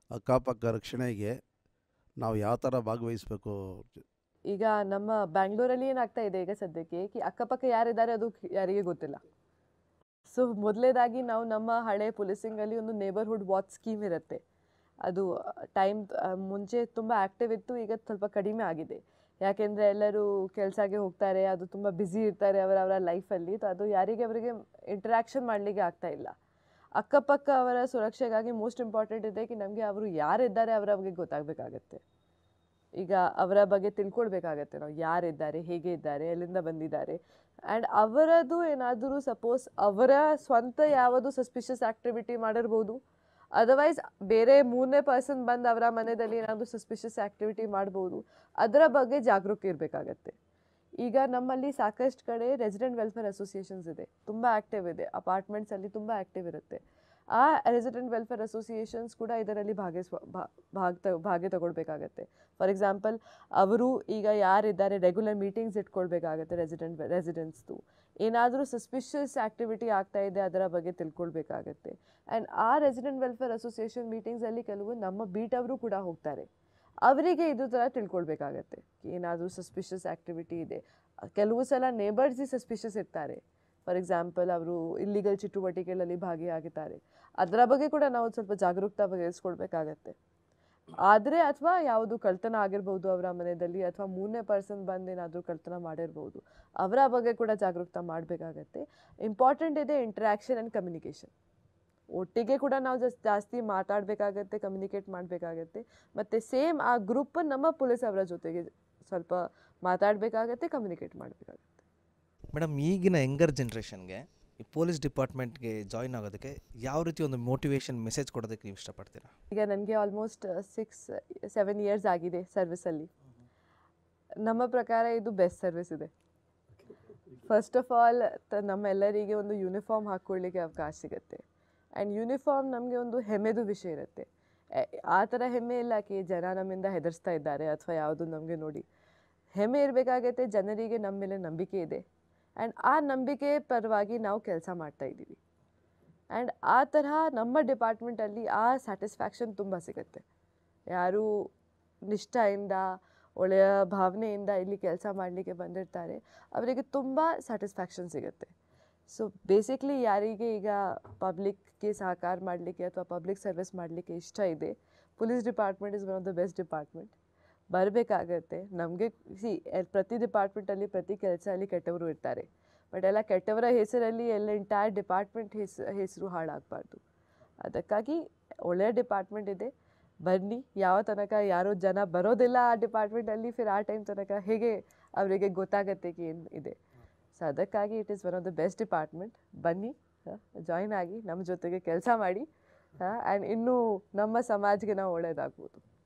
ಅಕ್ಕಪಕ್ಕ ರಕ್ಷಣೆಗೆ ನಾವು ಯಾವ ಥರ ಭಾಗವಹಿಸಬೇಕು ಈಗ ನಮ್ಮ ಬ್ಯಾಂಗ್ಳೂರಲ್ಲಿ ಏನಾಗ್ತಾ ಇದೆ ಈಗ ಸದ್ಯಕ್ಕೆ ಕಿ ಅಕ್ಕಪಕ್ಕ ಯಾರಿದ್ದಾರೆ ಅದು ಯಾರಿಗೆ ಗೊತ್ತಿಲ್ಲ ಸೊ ಮೊದಲೇದಾಗಿ ನಾವು ನಮ್ಮ ಹಳೆ ಪೊಲೀಸಿಂಗಲ್ಲಿ ಒಂದು ನೇಬರ್ಹುಡ್ ವಾಚ್ ಸ್ಕೀಮ್ ಇರುತ್ತೆ ಅದು ಟೈಮ್ ಮುಂಚೆ ತುಂಬ ಆ್ಯಕ್ಟಿವ್ ಇತ್ತು ಈಗ ಸ್ವಲ್ಪ ಕಡಿಮೆ ಆಗಿದೆ ಯಾಕೆಂದರೆ ಎಲ್ಲರೂ ಕೆಲಸಕ್ಕೆ ಹೋಗ್ತಾರೆ ಅದು ತುಂಬ ಬ್ಯುಸಿ ಇರ್ತಾರೆ ಅವರ ಅವರ ಲೈಫಲ್ಲಿ ಅದು ಯಾರಿಗೆ ಅವರಿಗೆ ಇಂಟ್ರ್ಯಾಕ್ಷನ್ ಮಾಡಲಿಕ್ಕೆ ಆಗ್ತಾ ಇಲ್ಲ ಅಕ್ಕಪಕ್ಕ ಅವರ ಸುರಕ್ಷೆಗಾಗಿ ಮೋಸ್ಟ್ ಇಂಪಾರ್ಟೆಂಟ್ ಇದೆ ಕಿ ನಮಗೆ ಅವರು ಯಾರಿದ್ದಾರೆ ಅವರ ಬಗ್ಗೆ ಗೊತ್ತಾಗಬೇಕಾಗತ್ತೆ ಈಗ ಅವರ ಬಗ್ಗೆ ತಿಳ್ಕೊಳ್ಬೇಕಾಗತ್ತೆ ನಾವು ಯಾರಿದ್ದಾರೆ ಹೇಗೆ ಇದ್ದಾರೆ ಎಲ್ಲಿಂದ ಬಂದಿದ್ದಾರೆ ಆ್ಯಂಡ್ ಅವರದು ಏನಾದರೂ ಸಪೋಸ್ ಅವರ ಸ್ವಂತ ಯಾವುದು ಸಸ್ಪಿಷಿಯಸ್ ಆ್ಯಕ್ಟಿವಿಟಿ ಮಾಡಿರ್ಬೋದು ಅದರ್ವೈಸ್ ಬೇರೆ ಮೂರನೇ ಪರ್ಸನ್ ಬಂದು ಅವರ ಮನೆಯಲ್ಲಿ ಏನಾದರೂ ಸಸ್ಪಿಷಿಯಸ್ ಆ್ಯಕ್ಟಿವಿಟಿ ಮಾಡ್ಬೋದು ಅದರ ಬಗ್ಗೆ ಜಾಗರೂಕ ಇರಬೇಕಾಗತ್ತೆ ಈಗ ನಮ್ಮಲ್ಲಿ ಸಾಕಷ್ಟು ಕಡೆ ರೆಸಿಡೆಂಟ್ ವೆಲ್ಫೇರ್ ಅಸೋಸಿಯೇಷನ್ಸ್ ಇದೆ ತುಂಬ ಆ್ಯಕ್ಟಿವ್ ಇದೆ ಅಪಾರ್ಟ್ಮೆಂಟ್ಸಲ್ಲಿ ತುಂಬ ಆ್ಯಕ್ಟಿವ್ ಇರುತ್ತೆ ಆ ರೆಸಿಡೆಂಟ್ ವೆಲ್ಫೇರ್ ಅಸೋಸಿಯೇಷನ್ಸ್ ಕೂಡ ಇದರಲ್ಲಿ ಭಾಗಿಸ್ವ ಭಾ- ಭಾಗ ತ ಭಾಗ ತಗೊಳ್ಬೇಕಾಗತ್ತೆ ಫಾರ್ ಎಕ್ಸಾಂಪಲ್ ಅವರು ಈಗ ಯಾರಿದ್ದಾರೆ ರೆಗ್ಯುಲರ್ ಮೀಟಿಂಗ್ಸ್ ಇಟ್ಕೊಳ್ಬೇಕಾಗತ್ತೆ ರೆಸಿಡೆಂಟ್ ರೆಸಿಡೆಂಟ್ಸ್ದು ಏನಾದರೂ ಸಸ್ಪಿಷಿಯಸ್ ಆ್ಯಕ್ಟಿವಿಟಿ ಆಗ್ತಾ ಇದೆ ಅದರ ಬಗ್ಗೆ ತಿಳ್ಕೊಳ್ಬೇಕಾಗತ್ತೆ ಆ್ಯಂಡ್ ಆ ರೆಸಿಡೆಂಟ್ ವೆಲ್ಫೇರ್ ಅಸೋಸಿಯೇಷನ್ ಮೀಟಿಂಗ್ಸಲ್ಲಿ ಕೆಲವು ನಮ್ಮ ಬೀಟ್ ಅವರು ಕೂಡ ಹೋಗ್ತಾರೆ ಅವರಿಗೆ ಇದು ಥರ ತಿಳ್ಕೊಳ್ಬೇಕಾಗತ್ತೆ ಏನಾದರೂ ಸಸ್ಪಿಷಿಯಸ್ ಆ್ಯಕ್ಟಿವಿಟಿ ಇದೆ ಕೆಲವು ಸಲ ನೇಬರ್ಸಿ ಸಸ್ಪಿಷಿಯಸ್ ಇರ್ತಾರೆ ಫಾರ್ ಎಕ್ಸಾಂಪಲ್ ಅವರು ಇಲ್ಲಿಗಲ್ ಚಟುವಟಿಕೆಗಳಲ್ಲಿ ಭಾಗಿಯಾಗಿದ್ದಾರೆ ಅದರ ಬಗ್ಗೆ ಕೂಡ ನಾವು ಸ್ವಲ್ಪ ಜಾಗರೂಕತೆ ವಹಿಸ್ಕೊಳ್ಬೇಕಾಗತ್ತೆ ಆದರೆ ಅಥವಾ ಯಾವುದು ಕಳ್ತನ ಆಗಿರ್ಬೋದು ಅವರ ಮನೆಯಲ್ಲಿ ಅಥವಾ ಮೂರನೇ ಪರ್ಸನ್ ಬಂದು ಏನಾದರೂ ಕಳ್ತನ ಮಾಡಿರ್ಬೋದು ಅವರ ಬಗ್ಗೆ ಕೂಡ ಜಾಗರೂಕತೆ ಮಾಡಬೇಕಾಗತ್ತೆ ಇಂಪಾರ್ಟೆಂಟ್ ಇದೆ ಇಂಟ್ರ್ಯಾಕ್ಷನ್ ಆ್ಯಂಡ್ ಕಮ್ಯುನಿಕೇಷನ್ ಒಟ್ಟಿಗೆ ಕೂಡ ನಾವು ಜಸ್ ಜಾಸ್ತಿ ಮಾತಾಡಬೇಕಾಗತ್ತೆ ಕಮ್ಯುನಿಕೇಟ್ ಮಾಡಬೇಕಾಗತ್ತೆ ಮತ್ತು ಸೇಮ್ ಆ ಗ್ರೂಪ್ ನಮ್ಮ ಪೊಲೀಸ್ ಅವರ ಜೊತೆಗೆ ಸ್ವಲ್ಪ ಮಾತಾಡಬೇಕಾಗತ್ತೆ ಕಮ್ಯುನಿಕೇಟ್ ಮಾಡಬೇಕಾಗತ್ತೆ ಮೇಡಮ್ ಈಗಿನ ಯಂಗರ್ ಜನ್ರೇಷನ್ಗೆ ಈ ಪೊಲೀಸ್ ಡಿಪಾರ್ಟ್ಮೆಂಟ್ಗೆ ಜಾಯಿನ್ ಆಗೋದಕ್ಕೆ ಯಾವ ರೀತಿ ಒಂದು ಮೋಟಿವೇಶನ್ ಮೆಸೇಜ್ ಕೊಡೋದಕ್ಕೆ ನೀವು ಇಷ್ಟಪಡ್ತೀರಾ ಈಗ ನನಗೆ ಆಲ್ಮೋಸ್ಟ್ ಸಿಕ್ಸ್ ಸೆವೆನ್ ಇಯರ್ಸ್ ಆಗಿದೆ ಸರ್ವಿಸಲ್ಲಿ ನಮ್ಮ ಪ್ರಕಾರ ಇದು ಬೆಸ್ಟ್ ಸರ್ವಿಸ್ ಇದೆ ಫಸ್ಟ್ ಆಫ್ ಆಲ್ ನಮ್ಮೆಲ್ಲರಿಗೆ ಒಂದು ಯೂನಿಫಾರ್ಮ್ ಹಾಕ್ಕೊಳ್ಳಿಕ್ಕೆ ಅವಕಾಶ ಸಿಗುತ್ತೆ ಆ್ಯಂಡ್ ಯೂನಿಫಾರ್ಮ್ ನಮಗೆ ಒಂದು ಹೆಮ್ಮೆದು ವಿಷಯ ಇರುತ್ತೆ ಎ- ಆ ಥರ ಹೆಮ್ಮೆ ಇಲ್ಲ ಕಿ ಜನ ನಮ್ಮಿಂದ ಹೆದರ್ಸ್ತಾ ಇದ್ದಾರೆ ಅಥವಾ ಯಾವುದು ನಮಗೆ ನೋಡಿ ಹೆಮ್ಮೆ ಇರಬೇಕಾಗತ್ತೆ ಜನರಿಗೆ ನಮ್ಮ ಮೇಲೆ ನಂಬಿಕೆ ಇದೆ ಆ್ಯಂಡ್ ಆ ನಂಬಿಕೆ ಪರವಾಗಿ ನಾವು ಕೆಲಸ ಮಾಡ್ತಾ ಇದ್ದೀವಿ ಆ್ಯಂಡ್ ಆ ತರಹ ನಮ್ಮ ಡಿಪಾರ್ಟ್ಮೆಂಟಲ್ಲಿ ಆ ಸ್ಯಾಟಿಸ್ಫ್ಯಾಕ್ಷನ್ ತುಂಬ ಸಿಗುತ್ತೆ ಯಾರು ನಿಷ್ಠೆಯಿಂದ ಒಳ್ಳೆಯ ಭಾವನೆಯಿಂದ ಇಲ್ಲಿ ಕೆಲಸ ಮಾಡಲಿಕ್ಕೆ ಬಂದಿರ್ತಾರೆ ಅವರಿಗೆ ತುಂಬ ಸ್ಯಾಟಿಸ್ಫ್ಯಾಕ್ಷನ್ ಸಿಗುತ್ತೆ ಸೊ ಬೇಸಿಕ್ಲಿ ಯಾರಿಗೆ ಈಗ ಪಬ್ಲಿಕ್ಗೆ ಸಹಕಾರ ಮಾಡಲಿಕ್ಕೆ ಅಥವಾ ಪಬ್ಲಿಕ್ ಸರ್ವಿಸ್ ಮಾಡಲಿಕ್ಕೆ ಇಷ್ಟ ಇದೆ police department is one of the best department ಬರಬೇಕಾಗತ್ತೆ ನಮಗೆ ಸಿ ಪ್ರತಿ ಡಿಪಾರ್ಟ್ಮೆಂಟಲ್ಲಿ ಪ್ರತಿ ಕೆಲಸದಲ್ಲಿ ಕೆಟ್ಟವರು ಇರ್ತಾರೆ ಬಟ್ ಎಲ್ಲ ಕೆಟ್ಟವರ ಹೆಸರಲ್ಲಿ ಎಲ್ಲ ಎಂಟೈರ್ ಡಿಪಾರ್ಟ್ಮೆಂಟ್ ಹೆಸ್ ಹೆಸರು ಹಾಳಾಗಬಾರ್ದು ಅದಕ್ಕಾಗಿ ಒಳ್ಳೆಯ ಡಿಪಾರ್ಟ್ಮೆಂಟ್ ಇದೆ ಬನ್ನಿ ಯಾವ ತನಕ ಯಾರೋ ಜನ ಬರೋದಿಲ್ಲ ಆ ಡಿಪಾರ್ಟ್ಮೆಂಟಲ್ಲಿ ಫಿರ್ ಆ ಟೈಮ್ ತನಕ ಹೇಗೆ ಅವರಿಗೆ ಗೊತ್ತಾಗತ್ತೆ ಕಿ ಏನು ಇದೆ ಸೊ ಅದಕ್ಕಾಗಿ it is one of the best department ಬನ್ನಿ ಜಾಯಿನ್ ಆಗಿ ನಮ್ಮ ಜೊತೆಗೆ ಕೆಲಸ ಮಾಡಿ ಆ್ಯಂಡ್ ಇನ್ನೂ ನಮ್ಮ ಸಮಾಜಕ್ಕೆ ನಾವು ಒಳ್ಳೆಯದಾಗ್ಬೋದು